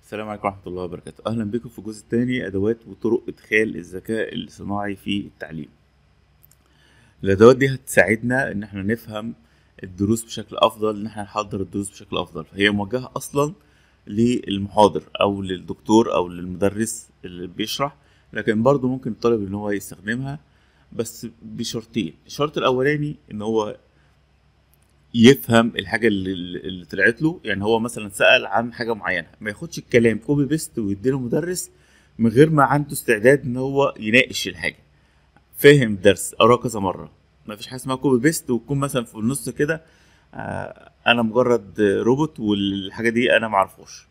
السلام عليكم ورحمة الله وبركاته أهلا بكم في الجزء الثاني أدوات وطرق إدخال الذكاء الصناعي في التعليم الأدوات دي هتساعدنا إن احنا نفهم الدروس بشكل أفضل إن احنا نحضر الدروس بشكل أفضل هي موجهة أصلا للمحاضر أو للدكتور أو للمدرس اللي بيشرح لكن برضه ممكن الطالب إن هو يستخدمها بس بشرطين الشرط الأولاني إن هو يفهم الحاجة اللي, اللي طلعت له يعني هو مثلا سأل عن حاجة معينة ما ياخدش الكلام كوبي بيست ويديله مدرس من غير ما عنده استعداد ان هو يناقش الحاجة فهم الدرس قراه كذا مرة ما فيش حاجة اسمها كوبي بيست وتكون مثلا في النص كده آه انا مجرد روبوت والحاجة دي انا معرفوش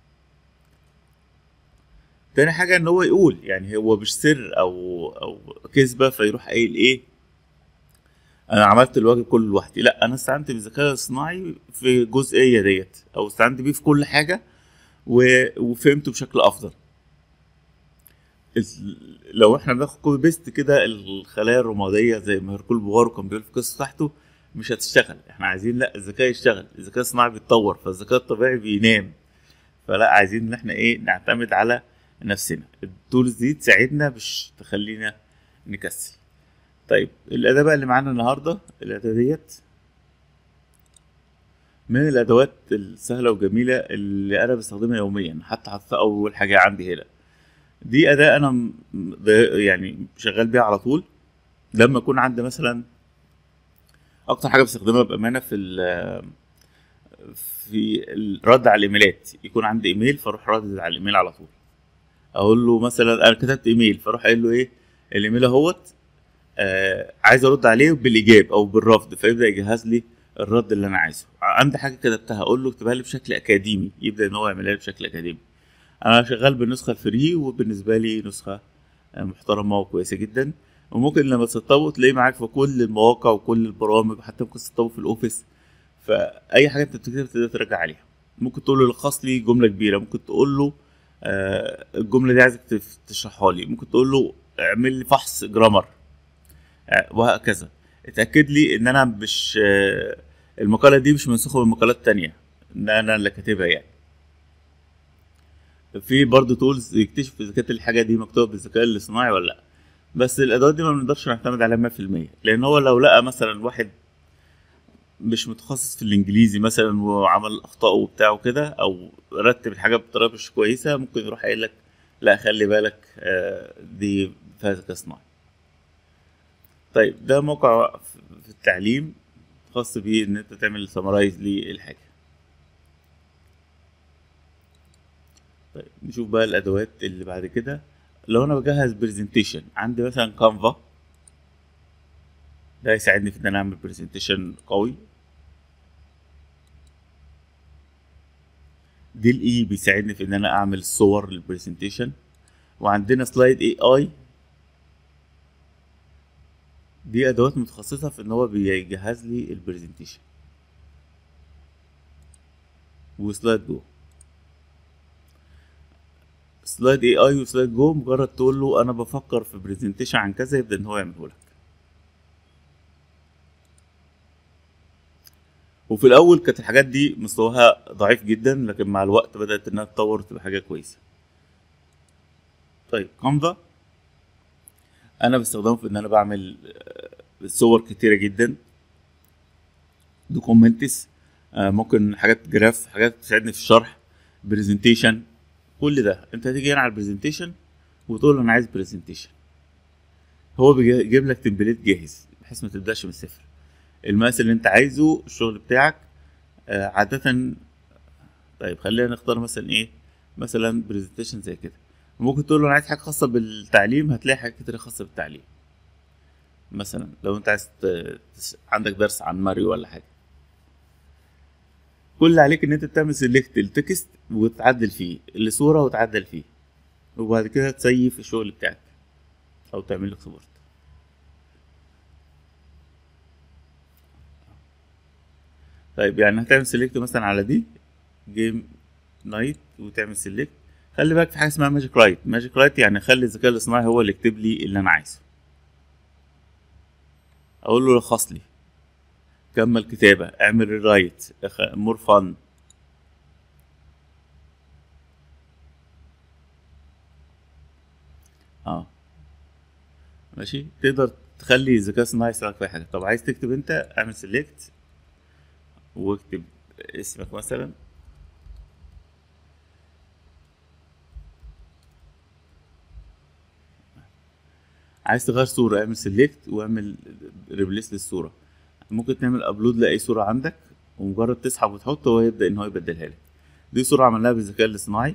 تاني حاجة ان هو يقول يعني هو مش سر او او كذبة فيروح قايل ايه انا عملت الواجب كله لوحدي لا انا استعنت بالذكاء الصناعي في الجزئيه ديت او استعنت بيه في كل حاجه و... وفهمته بشكل افضل لو احنا بناخد كوبي بيست كده الخلايا الرماديه زي ما هركول بوغارو كان بيقول في القصه بتاعته مش هتشتغل احنا عايزين لا الذكاء يشتغل الذكاء الصناعي بيتطور فالذكاء الطبيعي بينام فلا عايزين ان احنا ايه نعتمد على نفسنا التولز دي تساعدنا مش تخلينا نكسل طيب الأداة بقى اللي معانا النهاردة الأداة ديت من الأدوات السهلة وجميلة اللي أنا بستخدمها يوميا حتى حطيتها أول حاجة عندي هنا دي أداة أنا يعني شغال بيها على طول لما يكون عندي مثلا أكتر حاجة بستخدمها بأمانة في في الرد على الإيميلات يكون عندي إيميل فأروح رد على الإيميل على طول أقول له مثلا أنا كتبت إيميل فأروح قايل له إيه الإيميل أهوت آه عايز ارد عليه بالايجاب او بالرفض فيبدا يجهز لي الرد اللي انا عايزه عندي حاجه كتبتها اقول له اكتبها لي بشكل اكاديمي يبدا ان هو يعملها لي بشكل اكاديمي انا شغال بالنسخه الفري وبالنسبه لي نسخه محترمه وكويسه جدا وممكن لما تسطبه تلاقيه معاك في كل المواقع وكل البرامج حتى ممكن تسطبه في الاوفيس فاي حاجه انت بتكتبها تقدر ترجع عليها ممكن تقول له لخص لي جمله كبيره ممكن تقول له آه الجمله دي عايزك تشرحها لي ممكن تقول له اعمل لي فحص جرامر وهكذا اتاكد لي ان انا مش المقاله دي مش منسوخه من مقالات تانية ان انا اللي كاتبها يعني في برضه تولز يكتشف اذا كانت الحاجه دي مكتوبه بالذكاء الاصطناعي ولا لا بس الادوات دي ما بنقدرش نعتمد عليها 100% لان هو لو لقى مثلا واحد مش متخصص في الانجليزي مثلا وعمل اخطاء وبتاع وكده او رتب الحاجه بطريقه مش كويسه ممكن يروح قايل لك لا خلي بالك دي فيها ذكاء اصطناعي طيب ده موقع في التعليم خاص بيه ان انت تعمل سمرايز للحاجه طيب نشوف بقى الادوات اللي بعد كده لو انا بجهز برزنتيشن عندي مثلا كانفا ده يساعدني في ان انا اعمل برزنتيشن قوي دي الاي بيساعدني في ان انا اعمل صور للبرزنتيشن وعندنا سلايد اي اي دي ادوات متخصصه في ان هو بيجهز لي البرزنتيشن وسلايد جو سلايد اي اي وسلايد جو مجرد تقول له انا بفكر في برزنتيشن عن كذا يبدا ان هو يعمله لك وفي الاول كانت الحاجات دي مستواها ضعيف جدا لكن مع الوقت بدات انها تتطور تبقى حاجه كويسه طيب كانفا انا بستخدمه في ان انا بعمل صور كتيره جدا دوكومنتس ممكن حاجات جراف حاجات تساعدني في الشرح برزنتيشن كل ده انت هتيجي هنا على البرزنتيشن وتقول له انا عايز برزنتيشن هو بيجيب لك تمبليت جاهز بحيث ما تبداش من الصفر المقاس اللي انت عايزه الشغل بتاعك عاده طيب خلينا نختار مثلا ايه مثلا برزنتيشن زي كده ممكن تقول له انا عايز حاجه خاصه بالتعليم هتلاقي حاجات كتير خاصه بالتعليم مثلا لو انت عايز عندك درس عن ماريو ولا حاجه كل اللي عليك ان انت تعمل سيلكت التكست وتعدل فيه الصوره وتعدل فيه وبعد كده تسيف الشغل بتاعك او تعمل اكسبورت طيب يعني هتعمل سيلكت مثلا على دي جيم نايت وتعمل سيلكت خلي بالك في حاجه اسمها ماجيك رايت ماجيك رايت يعني خلي الذكاء الاصطناعي هو اللي يكتب لي اللي انا عايزه اقول له لخص لي كمل كتابه اعمل رايت مور فن اه ماشي تقدر تخلي الذكاء الصناعي يساعدك في اي حاجه طب عايز تكتب انت اعمل سيلكت واكتب اسمك مثلا عايز تغير صورة اعمل سيلكت واعمل ريبليس للصورة ممكن تعمل ابلود لاي صورة عندك ومجرد تسحب وتحط هو يبدأ ان هو يبدلها لك دي صورة عملناها بالذكاء الاصطناعي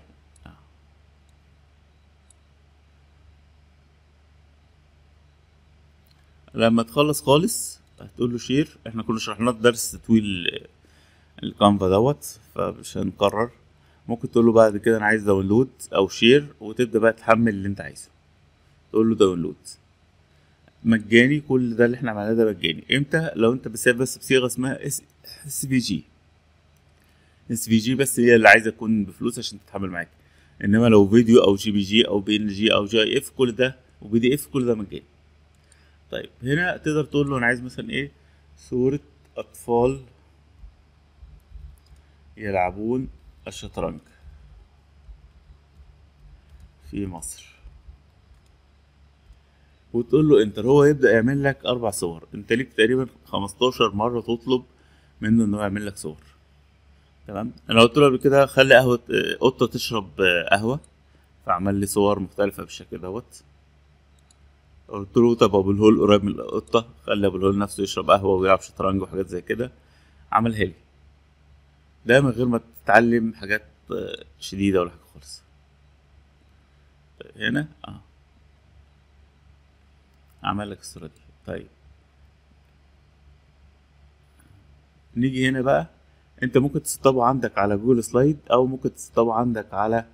لما تخلص خالص هتقول له شير احنا كنا شرحنا في درس تطويل الكانفا دوت فمش هنكرر ممكن تقول له بعد كده انا عايز داونلود او شير وتبدا بقى تحمل اللي انت عايزه تقول له داونلود مجاني كل ده اللي احنا عملناه ده مجاني امتى لو انت بتسيب بس بصيغه اسمها اس اس في جي اس في جي بس هي اللي عايزه تكون بفلوس عشان تتحمل معاك انما لو فيديو او جي بي جي او بي ان جي او جي اي اف كل ده وبي دي اف كل ده مجاني طيب هنا تقدر تقول له انا عايز مثلا ايه صورة اطفال يلعبون الشطرنج في مصر وتقول له انتر هو يبدأ يعمل لك اربع صور انت ليك تقريبا 15 مرة تطلب منه انه يعمل لك صور تمام انا قلت له قبل كده خلي قهوة قطة تشرب قهوة فعمل لي صور مختلفة بالشكل دوت قلت له طب ابو الهول قريب من القطه خلي ابو الهول نفسه يشرب قهوه ويلعب شطرنج وحاجات زي كده عملها لي ده من غير ما تتعلم حاجات شديده ولا حاجه خالص هنا اه عمل لك الصوره دي طيب نيجي هنا بقى انت ممكن تسطبه عندك على جوجل سلايد او ممكن تسطبه عندك على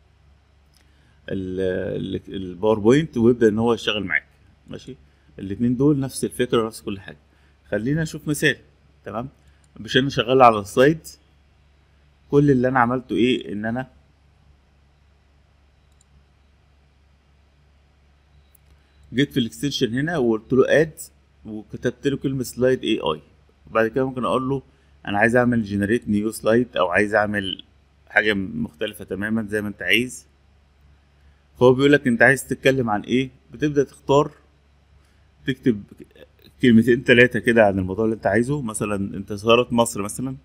الباوربوينت ويبدا ان هو يشتغل معاك ماشي الاتنين دول نفس الفكره ونفس كل حاجه خلينا نشوف مثال تمام مش انا شغال على السلايد كل اللي انا عملته ايه ان انا جيت في الاكستنشن هنا وقلت له اد وكتبت له كلمه سلايد اي اي وبعد كده ممكن اقول له انا عايز اعمل جنريت نيو سلايد او عايز اعمل حاجه مختلفه تماما زي ما انت عايز فهو بيقول لك انت عايز تتكلم عن ايه بتبدا تختار تكتب كلمتين ثلاثه كده عن الموضوع اللي انت عايزه مثلا انتصارات مصر مثلا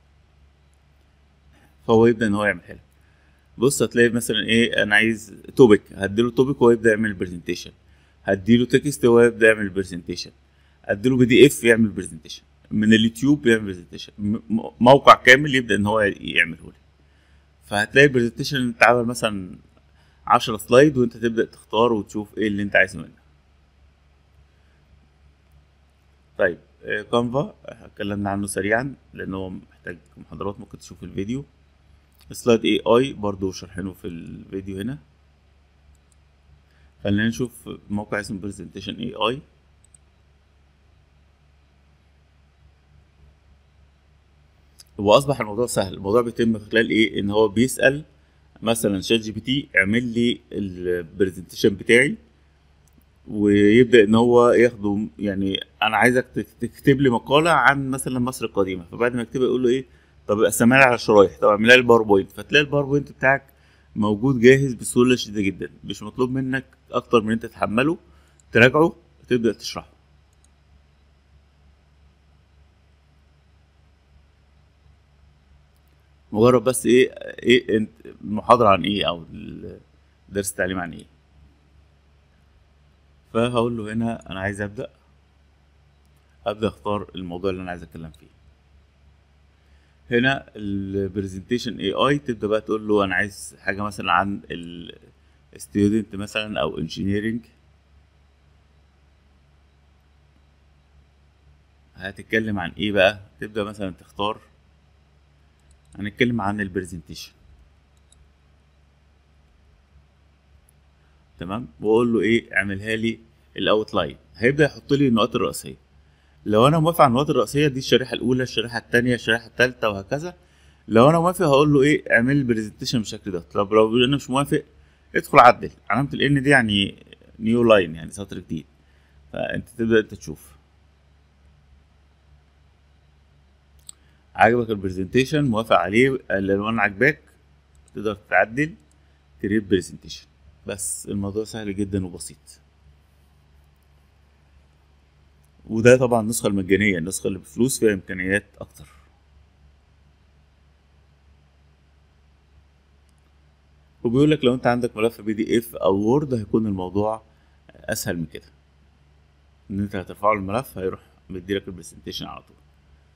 فهو يبدا ان هو يعمل حاجه بص هتلاقي مثلا ايه انا عايز توبيك هديله توبيك وهو يبدا يعمل برزنتيشن هديله تكست وهو يبدا يعمل برزنتيشن اديله بي دي اف يعمل برزنتيشن من اليوتيوب يعمل برزنتيشن موقع كامل يبدا ان هو يعمله لي فهتلاقي البرزنتيشن اتعمل مثلا 10 سلايد وانت تبدا تختار وتشوف ايه اللي انت عايزه منه طيب كانفا اتكلمنا عنه سريعا لان هو محتاج محاضرات ممكن تشوف الفيديو سلايد اي اي برضو شارحينه في الفيديو هنا خلينا نشوف موقع اسمه برزنتيشن اي اي واصبح الموضوع سهل الموضوع بيتم خلال ايه ان هو بيسال مثلا شات جي بي تي اعمل لي البرزنتيشن بتاعي ويبدا ان هو ياخده يعني انا عايزك تكتب لي مقاله عن مثلا مصر القديمه فبعد ما يكتبها يقول له ايه طب اقسمها لي على شرايح طب اعملها لي باوربوينت فتلاقي الباوربوينت بتاعك موجود جاهز بسهوله شديده جدا مش مطلوب منك اكتر من انت تحمله تراجعه تبدا تشرحه مجرد بس ايه ايه انت المحاضرة عن ايه او درس التعليم عن ايه فهقول له هنا انا عايز ابدأ ابدأ اختار الموضوع اللي انا عايز اتكلم فيه هنا البرزنتيشن اي اي تبدأ بقى تقول له انا عايز حاجة مثلا عن الستودنت مثلا او انجينيرنج هتتكلم عن ايه بقى تبدأ مثلا تختار هنتكلم عن البرزنتيشن تمام واقول له ايه اعملها لي الاوتلاين هيبدا يحط لي النقاط الرئيسيه لو انا موافق على النقاط الرئيسيه دي الشريحه الاولى الشريحه الثانيه الشريحه الثالثه وهكذا لو انا موافق هقول له ايه اعمل لي البرزنتيشن بالشكل ده طب لو انا مش موافق ادخل عدل علامه الان دي يعني نيو لاين يعني سطر جديد فانت تبدا انت تشوف عجبك البرزنتيشن موافق عليه الالوان عجباك تقدر تعدل كريت برزنتيشن بس الموضوع سهل جدا وبسيط وده طبعا النسخة المجانية النسخة اللي بفلوس فيها إمكانيات أكتر وبيقول لك لو أنت عندك ملف بي دي إف أو وورد هيكون الموضوع أسهل من كده إن أنت هترفعه الملف هيروح مديلك البرزنتيشن على طول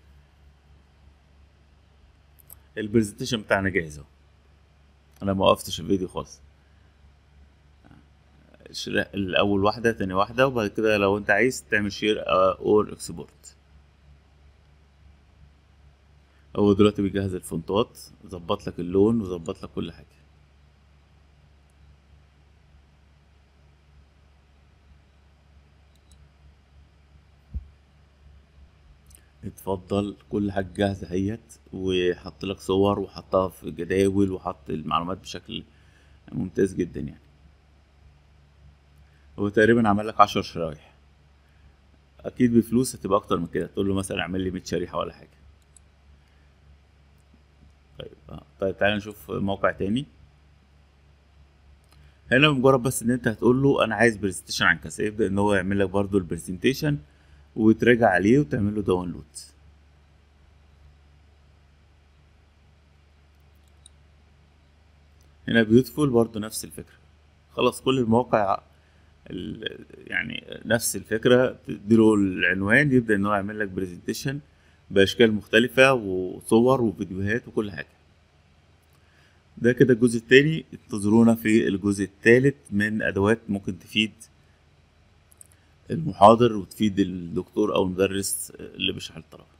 البرزنتيشن بتاعنا جاهز اهو انا ما وقفتش الفيديو خالص شر- الاول واحده تاني واحده وبعد كده لو انت عايز تعمل شير اور اكسبورت هو دلوقتي بيجهز الفونتات ظبط لك اللون وظبط لك كل حاجه اتفضل كل حاجه جاهزه اهيت وحط لك صور وحطها في جداول وحط المعلومات بشكل ممتاز جدا يعني هو تقريبا عمل لك عشر شرايح اكيد بفلوس هتبقى اكتر من كده تقول له مثلا اعمل لي 100 شريحه ولا حاجه طيب آه. طيب تعالى نشوف موقع تاني هنا مجرد بس ان انت هتقول له انا عايز برزنتيشن عن كذا يبدا ان هو يعمل لك برضو البرزنتيشن وتراجع عليه وتعمل له داونلود هنا بيوتفول برضو نفس الفكره خلاص كل المواقع ال- يعني نفس الفكره تديله العنوان يبدا ان هو يعمل لك برزنتيشن باشكال مختلفه وصور وفيديوهات وكل حاجه ده كده الجزء التاني انتظرونا في الجزء التالت من ادوات ممكن تفيد المحاضر وتفيد الدكتور او المدرس اللي بيشرح الطلبه